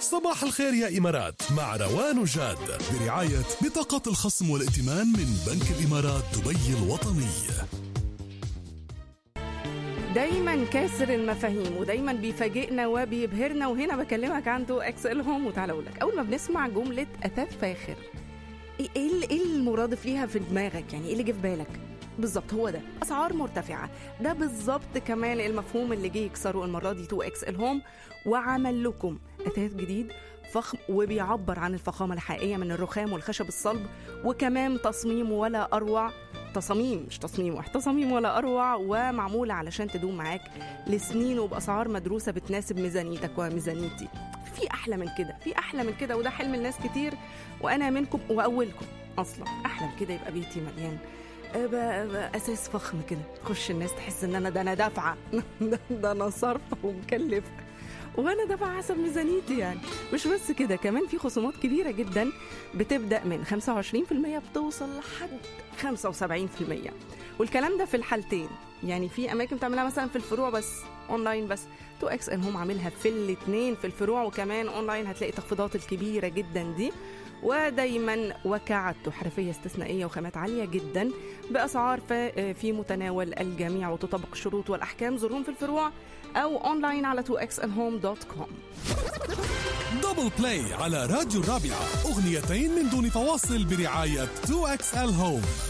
صباح الخير يا إمارات مع روان وجاد برعاية بطاقة الخصم والائتمان من بنك الإمارات دبي الوطني دايما كاسر المفاهيم ودايما بيفاجئنا وبيبهرنا وهنا بكلمك عن تو اكس ال هوم وتعالى اقول لك اول ما بنسمع جمله اثاث فاخر ايه ايه إيه المرادف ليها في دماغك يعني ايه اللي جه في بالك بالظبط هو ده اسعار مرتفعه ده بالظبط كمان المفهوم اللي جه يكسره المره دي 2 اكس ال هوم وعمل لكم اثاث جديد فخم وبيعبر عن الفخامه الحقيقيه من الرخام والخشب الصلب وكمان تصميم ولا اروع تصاميم مش تصميم واحد تصاميم ولا اروع ومعموله علشان تدوم معاك لسنين وباسعار مدروسه بتناسب ميزانيتك وميزانيتي في احلى من كده في احلى من كده وده حلم الناس كتير وانا منكم واولكم اصلا احلى من كده يبقى بيتي مليان أبقى أبقى اساس فخم كده تخش الناس تحس ان انا ده انا دافعه ده, ده انا صارفه ومكلفه وانا دافعه حسب ميزانيتي يعني مش بس كده كمان في خصومات كبيره جدا بتبدا من 25% بتوصل لحد 75% والكلام ده في الحالتين يعني في اماكن بتعملها مثلا في الفروع بس اونلاين بس 2 اكس ان هم عاملها في الاثنين في الفروع وكمان اونلاين هتلاقي التخفيضات الكبيره جدا دي ودايما وكعدته حرفيه استثنائيه وخامات عاليه جدا باسعار ف- في متناول الجميع وتطبق الشروط والاحكام زورهم في الفروع او اونلاين على 2xnhome.com دبل بلاي على راديو الرابعة أغنيتين من دون فواصل برعاية 2XL هوم